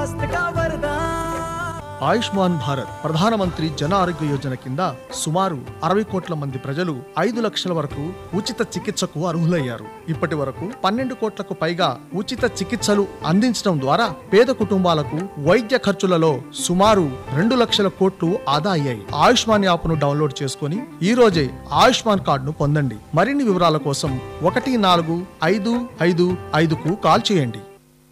ఆయుష్మాన్ భారత్ ప్రధానమంత్రి జన ఆరోగ్య యోజన కింద సుమారు అరవై కోట్ల మంది ప్రజలు ఐదు లక్షల వరకు ఉచిత చికిత్సకు అర్హులయ్యారు ఇప్పటి వరకు పన్నెండు కోట్లకు పైగా ఉచిత చికిత్సలు అందించడం ద్వారా పేద కుటుంబాలకు వైద్య ఖర్చులలో సుమారు రెండు లక్షల కోట్లు ఆదా అయ్యాయి ఆయుష్మాన్ యాప్ను డౌన్లోడ్ చేసుకుని ఈ రోజే ఆయుష్మాన్ కార్డును పొందండి మరిన్ని వివరాల కోసం ఒకటి నాలుగు ఐదు ఐదు ఐదుకు కాల్ చేయండి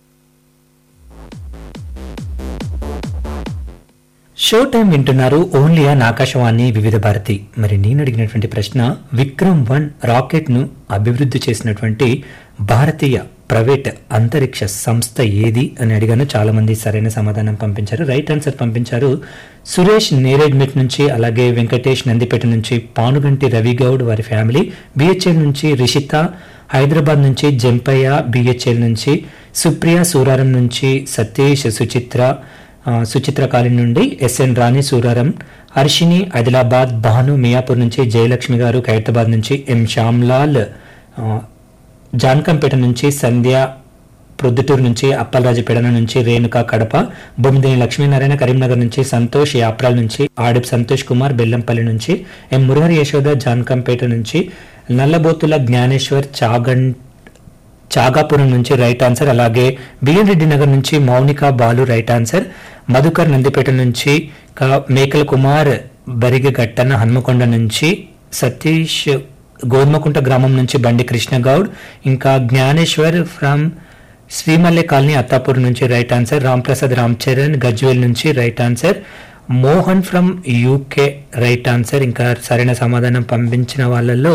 షో టైం వింటున్నారు ఓన్లీ ఆన్ ఆకాశవాణి వివిధ భారతి మరి నేను అడిగినటువంటి ప్రశ్న విక్రమ్ వన్ రాకెట్ ను అభివృద్ధి చేసినటువంటి భారతీయ ప్రైవేట్ అంతరిక్ష సంస్థ ఏది అని అడిగాను చాలా మంది సరైన సమాధానం పంపించారు రైట్ ఆన్సర్ పంపించారు సురేష్ నేరేడ్మెట్ నుంచి అలాగే వెంకటేష్ నందిపేట నుంచి పానుగంటి రవిగౌడ్ వారి ఫ్యామిలీ బిహెచ్ఎల్ నుంచి రిషిత హైదరాబాద్ నుంచి జంపయ్య బిహెచ్ఎల్ నుంచి సుప్రియ సూరారం నుంచి సతీష్ సుచిత్ర ఆ, సుచిత్ర కాలనీ నుండి ఎస్ఎన్ రాణి సూరారం హర్షిని ఆదిలాబాద్ భాను మియాపూర్ నుంచి జయలక్ష్మి గారు ఖైరతాబాద్ నుంచి ఎం శ్యామ్లాల్ ఆ, జాన్కంపేట నుంచి సంధ్య ప్రొద్దుటూరు నుంచి అప్పలరాజుపేట నుంచి రేణుక కడప బొమ్మిదిని లక్ష్మీనారాయణ కరీంనగర్ నుంచి సంతోష్ యాప్రాల్ నుంచి ఆడిప్ సంతోష్ కుమార్ బెల్లంపల్లి నుంచి ఎం మురహరి యశోద జాన్కంపేట నుంచి నల్లబోతుల జ్ఞానేశ్వర్ చాగం చాగాపురం నుంచి రైట్ ఆన్సర్ అలాగే బిఎన్ రెడ్డి నగర్ నుంచి మౌనిక బాలు రైట్ ఆన్సర్ మధుకర్ నందిపేట నుంచి క- మేకల కుమార్ బరిగగట్టన హన్మకొండ నుంచి సతీష్ గోధుమకుంట గ్రామం నుంచి బండి కృష్ణ గౌడ్ ఇంకా జ్ఞానేశ్వర్ ఫ్రమ్ శ్రీమల్లె కాలనీ అత్తాపూర్ నుంచి రైట్ ఆన్సర్ రాంప్రసాద్ రామ్ చరణ్ గజ్వేల్ నుంచి right answer Mohan from UK right answer ఇంకా సరైన సమాధానం పంపించిన వాళ్ళల్లో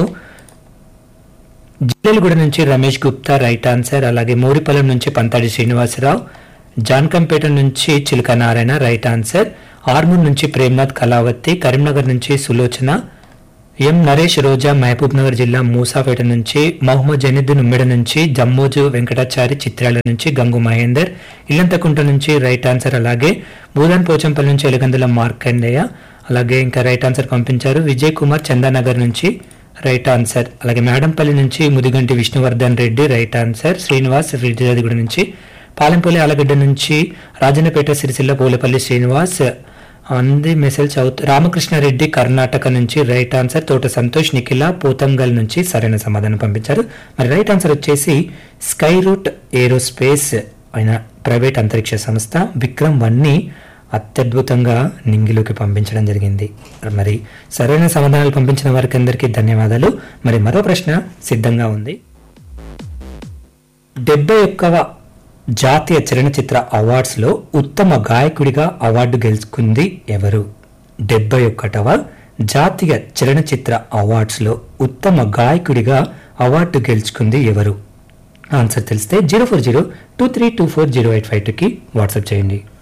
జిల్లెలగూడ నుంచి రమేష్ గుప్తా రైట్ ఆన్సర్ అలాగే మోరిపల్లం నుంచి పంతాడి శ్రీనివాసరావు జాన్కంపేట నుంచి చిలుక నారాయణ రైట్ ఆన్సర్ ఆర్మూర్ నుంచి ప్రేమ్నాథ్ కళావతి కరీంనగర్ నుంచి సులోచన ఎం నరేష్ రోజా మహబూబ్ నగర్ జిల్లా మూసాపేట నుంచి మహమ్మద్ జనీద్దీన్ ఉమ్మెడ నుంచి జమ్మోజు వెంకటాచారి చిత్రాల నుంచి గంగు మహేందర్ ఇల్లంతకుంట నుంచి రైట్ ఆన్సర్ అలాగే భూదాన్ పోచంపల్లి నుంచి ఎలగందుల మార్కండేయ అలాగే ఇంకా రైట్ ఆన్సర్ పంపించారు విజయ్ కుమార్ చందానగర్ నుంచి రైట్ ఆన్సర్ అలాగే మేడంపల్లి నుంచి ముదిగంటి విష్ణువర్ధన్ రెడ్డి రైట్ ఆన్సర్ శ్రీనివాస్ రెడ్డిగూడ నుంచి పాలెంపల్లి ఆలగడ్డ నుంచి రాజన్నపేట సిరిసిల్ల పూలపల్లి శ్రీనివాస్ అంది మెసేజ్ చదువుతూ రామకృష్ణారెడ్డి కర్ణాటక నుంచి రైట్ ఆన్సర్ తోట సంతోష్ నిఖిల పోతంగల్ నుంచి సరైన సమాధానం పంపించారు మరి రైట్ ఆన్సర్ వచ్చేసి స్కై రూట్ ఏరోస్పేస్ అయిన ప్రైవేట్ అంతరిక్ష సంస్థ విక్రమ్ వన్ ని అత్యద్భుతంగా నింగిలోకి పంపించడం జరిగింది మరి సరైన సమాధానాలు పంపించిన వారికి అందరికీ ధన్యవాదాలు మరి మరో ప్రశ్న సిద్ధంగా ఉంది డెబ్బై ఒక్కవ జాతీయ చలనచిత్ర అవార్డ్స్లో ఉత్తమ గాయకుడిగా అవార్డు గెలుచుకుంది ఎవరు డెబ్బై ఒక్కటవ జాతీయ చలనచిత్ర అవార్డ్స్లో ఉత్తమ గాయకుడిగా అవార్డు గెలుచుకుంది ఎవరు ఆన్సర్ తెలిస్తే zero four zero two three two four zero eight five టూకి వాట్సాప్ చేయండి